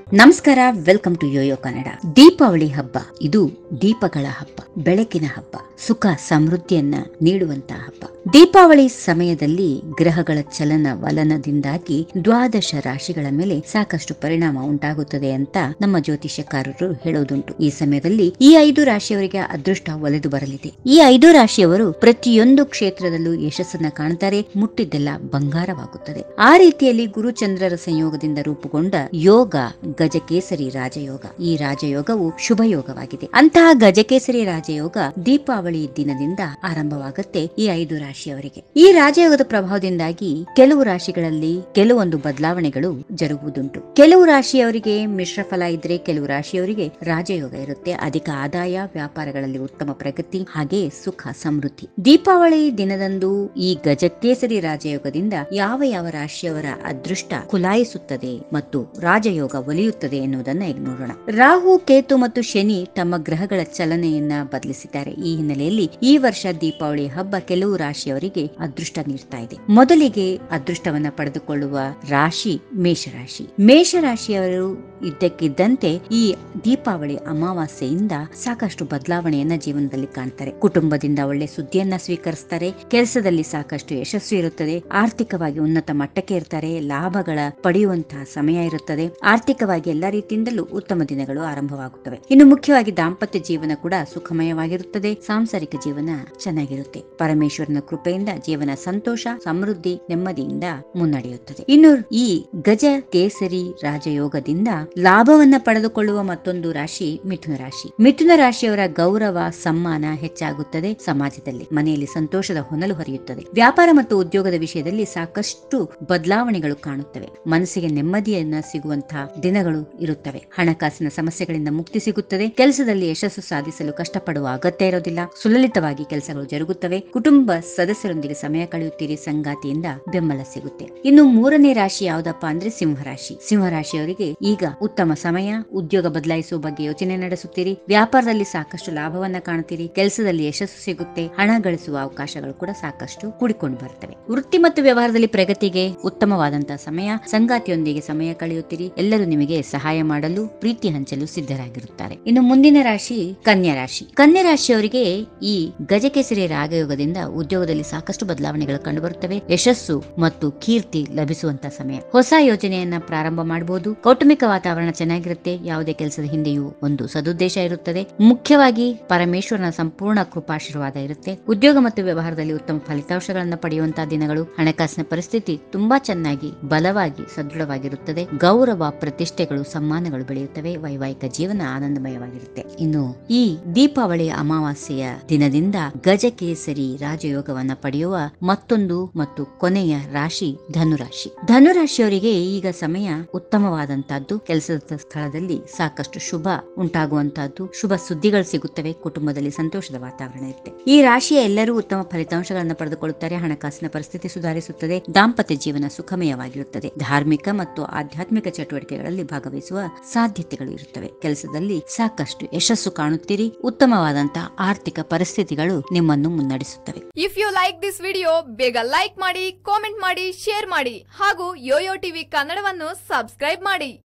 ನಮಸ್ಕಾರ welcome to Yoyo Kannada Deepavali ಹಬ್ಬ ಇದು ದೀಪಗಳ ಹಬ್ಬ ಬೆಳಕಿನ ಹಬ್ಬ ಸುಖ ಸಮೃದ್ಧಿಯನ್ನ ನೀಡುವಂತಹ ಹಬ್ಬ ದೀಪಾವಳಿ ಸಮಯದಲ್ಲಿ ಗ್ರಹಗಳ ಚಲನ ವಲನದಿಂದಾಗಿ ದ್ವಾದಶ ರಾಶಿಗಳ ಮೇಲೆ ಸಾಕಷ್ಟು ಪರಿಣಾಮ ಉಂಟಾಗುತ್ತದೆ ಅಂತ ನಮ್ಮ ಜ್ಯೋತಿಷ್ಯಕಾರರು ಹೇಳೋದುಂಟು ಈ ಸಮಯದಲ್ಲಿ ಈ ಐದು ರಾಶಿಯವರಿಗೆ ಅದೃಷ್ಟ ಒಲೆದು ಬರಲಿದೆ ಈ ಐದು ರಾಶಿಯವರು ಪ್ರತಿಯೊಂದು ಕ್ಷೇತ್ರದಲ್ಲೂ ಯಶಸ್ಸನ್ನ ಕಾಣ್ತಾರೆ ಮುಟ್ಟಿದ್ದೆಲ್ಲ ಬಂಗಾರವಾಗುತ್ತದೆ ಆ ರೀತಿಯಲ್ಲಿ ಗುರುಚಂದ್ರರ ಸಂಯೋಗದಿಂದ ರೂಪುಗೊಂಡ ಯೋಗ ಗಜಕೇಸರಿ ರಾಜಯೋಗ ಈ ರಾಜಯೋಗವು ಶುಭ ಯೋಗವಾಗಿದೆ ಅಂತಹ ಗಜಕೇಸರಿ ರಾಜಯೋಗ ದೀಪಾವಳಿ ದಿನದಿಂದ ಆರಂಭವಾಗುತ್ತೆ ಈ ಐದು ರಾಶಿಯವರಿಗೆ ಈ ರಾಜಯೋಗದ ಪ್ರಭಾವದಿಂದಾಗಿ ಕೆಲವು ರಾಶಿಗಳಲ್ಲಿ ಕೆಲವೊಂದು ಬದಲಾವಣೆಗಳು ಜರುಗುವುದುಂಟು ಕೆಲವು ರಾಶಿಯವರಿಗೆ ಮಿಶ್ರ ಫಲ ಇದ್ರೆ ಕೆಲವು ರಾಶಿಯವರಿಗೆ ರಾಜಯೋಗ ಇರುತ್ತೆ ಅಧಿಕ ಆದಾಯ ವ್ಯಾಪಾರಗಳಲ್ಲಿ ಉತ್ತಮ ಪ್ರಗತಿ ಹಾಗೆ ಸುಖ ಸಮೃದ್ಧಿ ದೀಪಾವಳಿ ದಿನದಂದು ಈ ಗಜಕೇಸರಿ ರಾಜಯೋಗದಿಂದ ಯಾವ ಯಾವ ರಾಶಿಯವರ ಅದೃಷ್ಟ ಕುಲಾಯಿಸುತ್ತದೆ ಮತ್ತು ರಾಜಯೋಗ ಒಲಿಯುತ್ತದೆ ಎನ್ನುವುದನ್ನ ಈಗ ನೋಡೋಣ ರಾಹು ಕೇತು ಮತ್ತು ಶನಿ ತಮ್ಮ ಗ್ರಹಗಳ ಚಲನೆಯನ್ನ ಬದಲಿಸಿದ್ದಾರೆ ಈ ಹಿನ್ನೆಲೆಯಲ್ಲಿ ಈ ವರ್ಷ ದೀಪಾವಳಿ ಹಬ್ಬ ಕೆಲವು ರಾಶಿಯವರಿಗೆ ಅದೃಷ್ಟ ನೀಡ್ತಾ ಇದೆ ಮೊದಲಿಗೆ ಅದೃಷ್ಟವನ್ನ ಪಡೆದುಕೊಳ್ಳುವ ರಾಶಿ ಮೇಷರಾಶಿ ಮೇಷರಾಶಿಯವರು ಇದ್ದಕ್ಕಿದ್ದಂತೆ ಈ ದೀಪಾವಳಿ ಅಮಾವಾಸ್ಯೆಯಿಂದ ಸಾಕಷ್ಟು ಬದಲಾವಣೆಯನ್ನ ಜೀವನದಲ್ಲಿ ಕಾಣ್ತಾರೆ ಕುಟುಂಬದಿಂದ ಒಳ್ಳೆ ಸುದ್ದಿಯನ್ನ ಸ್ವೀಕರಿಸ್ತಾರೆ ಕೆಲಸದಲ್ಲಿ ಸಾಕಷ್ಟು ಯಶಸ್ಸು ಇರುತ್ತದೆ ಆರ್ಥಿಕವಾಗಿ ಉನ್ನತ ಮಟ್ಟಕ್ಕೆ ಇರ್ತಾರೆ ಲಾಭಗಳ ಪಡೆಯುವಂತಹ ಸಮಯ ಇರುತ್ತದೆ ಆರ್ಥಿಕವಾಗಿ ಎಲ್ಲಾ ರೀತಿಯಿಂದಲೂ ಉತ್ತಮ ದಿನಗಳು ಆರಂಭವಾಗುತ್ತವೆ ಇನ್ನು ಮುಖ್ಯವಾಗಿ ದಾಂಪತ್ಯ ಜೀವನ ಕೂಡ ಸುಖಮಯವಾಗಿರುತ್ತದೆ ಸಾಂಸಾರಿಕ ಜೀವನ ಚೆನ್ನಾಗಿರುತ್ತೆ ಪರಮೇಶ್ವರನ ಕೃಪೆಯಿಂದ ಜೀವನ ಸಂತೋಷ ಸಮೃದ್ಧಿ ನೆಮ್ಮದಿಯಿಂದ ಮುನ್ನಡೆಯುತ್ತದೆ ಇನ್ನು ಈ ಗಜ ಕೇಸರಿ ರಾಜಯೋಗದಿಂದ ಲಾಭವನ್ನ ಪಡೆದುಕೊಳ್ಳುವ ಮತ್ತೊಂದು ರಾಶಿ ಮಿಥುನ ರಾಶಿ ಮಿಥುನ ರಾಶಿಯವರ ಗೌರವ ಸಮ್ಮಾನ ಹೆಚ್ಚಾಗುತ್ತದೆ ಸಮಾಜದಲ್ಲಿ ಮನೆಯಲ್ಲಿ ಸಂತೋಷದ ಹೊನಲು ಹರಿಯುತ್ತದೆ ವ್ಯಾಪಾರ ಮತ್ತು ಉದ್ಯೋಗದ ವಿಷಯದಲ್ಲಿ ಸಾಕಷ್ಟು ಬದಲಾವಣೆಗಳು ಕಾಣುತ್ತವೆ ಮನಸ್ಸಿಗೆ ನೆಮ್ಮದಿಯನ್ನ ಸಿಗುವಂತಹ ದಿನಗಳು ಇರುತ್ತವೆ ಹಣಕಾಸಿನ ಸಮಸ್ಯೆಗಳಿಂದ ಮುಕ್ತಿ ಸಿಗುತ್ತದೆ ಕೆಲಸದಲ್ಲಿ ಯಶಸ್ಸು ಸಾಧಿಸಲು ಕಷ್ಟಪಡುವ ಅಗತ್ಯ ಇರೋದಿಲ್ಲ ಸುಲಲಿತವಾಗಿ ಕೆಲಸಗಳು ಜರುಗುತ್ತವೆ ಕುಟುಂಬ ಸದಸ್ಯರೊಂದಿಗೆ ಸಮಯ ಕಳೆಯುತ್ತೀರಿ ಸಂಗಾತಿಯಿಂದ ಬೆಂಬಲ ಸಿಗುತ್ತೆ ಇನ್ನು ಮೂರನೇ ರಾಶಿ ಯಾವ್ದಪ್ಪ ಅಂದ್ರೆ ಸಿಂಹರಾಶಿ ಸಿಂಹರಾಶಿಯವರಿಗೆ ಈಗ ಉತ್ತಮ ಸಮಯ ಉದ್ಯೋಗ ಬದಲಾಯಿಸುವ ಬಗ್ಗೆ ಯೋಚನೆ ನಡೆಸುತ್ತೀರಿ ವ್ಯಾಪಾರದಲ್ಲಿ ಸಾಕಷ್ಟು ಲಾಭವನ್ನ ಕಾಣ್ತೀರಿ ಕೆಲಸದಲ್ಲಿ ಯಶಸ್ಸು ಸಿಗುತ್ತೆ ಹಣ ಗಳಿಸುವ ಅವಕಾಶಗಳು ಕೂಡ ಸಾಕಷ್ಟು ಕೂಡಿಕೊಂಡು ಬರ್ತವೆ ವೃತ್ತಿ ಮತ್ತು ವ್ಯವಹಾರದಲ್ಲಿ ಪ್ರಗತಿಗೆ ಉತ್ತಮವಾದಂತಹ ಸಮಯ ಸಂಗಾತಿಯೊಂದಿಗೆ ಸಮಯ ಕಳೆಯುತ್ತೀರಿ ಎಲ್ಲರೂ ನಿಮಗೆ ಸಹಾಯ ಮಾಡಲು ಪ್ರೀತಿ ಹಂಚಲು ಸಿದ್ಧರಾಗಿರುತ್ತಾರೆ ಇನ್ನು ಮುಂದಿನ ರಾಶಿ ಕನ್ಯಾ ರಾಶಿ ಕನ್ಯಾ ರಾಶಿಯವರಿಗೆ ಈ ಗಜಕೇಸರಿ ರಾಗಯೋಗದಿಂದ ಉದ್ಯೋಗದಲ್ಲಿ ಸಾಕಷ್ಟು ಬದಲಾವಣೆಗಳು ಕಂಡುಬರುತ್ತವೆ ಯಶಸ್ಸು ಮತ್ತು ಕೀರ್ತಿ ಲಭಿಸುವಂತಹ ಸಮಯ ಹೊಸ ಯೋಜನೆಯನ್ನ ಪ್ರಾರಂಭ ಮಾಡಬಹುದು ಕೌಟುಂಬಿಕ ವಾತಾವರಣ ಚೆನ್ನಾಗಿರುತ್ತೆ ಯಾವುದೇ ಕೆಲಸದ ಹಿಂದೆಯೂ ಒಂದು ಸದುದ್ದೇಶ ಇರುತ್ತದೆ ಮುಖ್ಯವಾಗಿ ಪರಮೇಶ್ವರನ ಸಂಪೂರ್ಣ ಕೃಪಾಶೀರ್ವಾದ ಇರುತ್ತೆ ಉದ್ಯೋಗ ಮತ್ತು ವ್ಯವಹಾರದಲ್ಲಿ ಉತ್ತಮ ಫಲಿತಾಂಶಗಳನ್ನು ಪಡೆಯುವಂತಹ ದಿನಗಳು ಹಣಕಾಸಿನ ಪರಿಸ್ಥಿತಿ ತುಂಬಾ ಚೆನ್ನಾಗಿ ಬಲವಾಗಿ ಸದೃಢವಾಗಿರುತ್ತದೆ ಗೌರವ ಪ್ರತಿಷ್ಠೆಗಳು ಸಮ್ಮಾನಗಳು ಬೆಳೆಯುತ್ತವೆ ವೈವಾಹಿಕ ಜೀವನ ಆನಂದಮಯವಾಗಿರುತ್ತೆ ಇನ್ನು ಈ ದೀಪಾವಳಿ ಅಮಾವಾಸ್ಯೆಯ ದಿನದಿಂದ ಗಜಕೇಸರಿ ರಾಜಯೋಗವನ್ನ ಪಡೆಯುವ ಮತ್ತೊಂದು ಮತ್ತು ಕೊನೆಯ ರಾಶಿ ಧನುರಾಶಿ ಧನುರಾಶಿಯವರಿಗೆ ಈಗ ಸಮಯ ಉತ್ತಮವಾದಂತಹದ್ದು ಕೆಲಸದ ಸ್ಥಳದಲ್ಲಿ ಸಾಕಷ್ಟು ಶುಭ ಉಂಟಾಗುವಂತಹದ್ದು ಶುಭ ಸುದ್ದಿಗಳು ಸಿಗುತ್ತವೆ ಕುಟುಂಬದಲ್ಲಿ ಸಂತೋಷದ ವಾತಾವರಣ ಇರುತ್ತೆ ಈ ರಾಶಿಯ ಎಲ್ಲರೂ ಉತ್ತಮ ಫಲಿತಾಂಶಗಳನ್ನು ಪಡೆದುಕೊಳ್ಳುತ್ತಾರೆ ಹಣಕಾಸಿನ ಪರಿಸ್ಥಿತಿ ಸುಧಾರಿಸುತ್ತದೆ ದಾಂಪತ್ಯ ಜೀವನ ಸುಖಮಯವಾಗಿರುತ್ತದೆ ಧಾರ್ಮಿಕ ಮತ್ತು ಆಧ್ಯಾತ್ಮಿಕ ಚಟುವಟಿಕೆಗಳಲ್ಲಿ ಭಾಗವಹಿಸುವ ಸಾಧ್ಯತೆಗಳು ಇರುತ್ತವೆ ಕೆಲಸದಲ್ಲಿ ಸಾಕಷ್ಟು ಯಶಸ್ಸು ಕಾಣುತ್ತೀರಿ ಉತ್ತಮವಾದಂತಹ ಆರ್ಥಿಕ ಪರಿಸ್ಥಿತಿಗಳು ನಿಮ್ಮನ್ನು ಮುನ್ನಡೆಸುತ್ತವೆ if you like this video ಬೇಗ ಲೈಕ್ ಮಾಡಿ ಕಾಮೆಂಟ್ ಮಾಡಿ ಶೇರ್ ಮಾಡಿ ಹಾಗೂ ಯೋಯೋ ಟಿವಿ ಕನ್ನಡವನ್ನು ಸಬ್ಸ್ಕ್ರೈಬ್ ಮಾಡಿ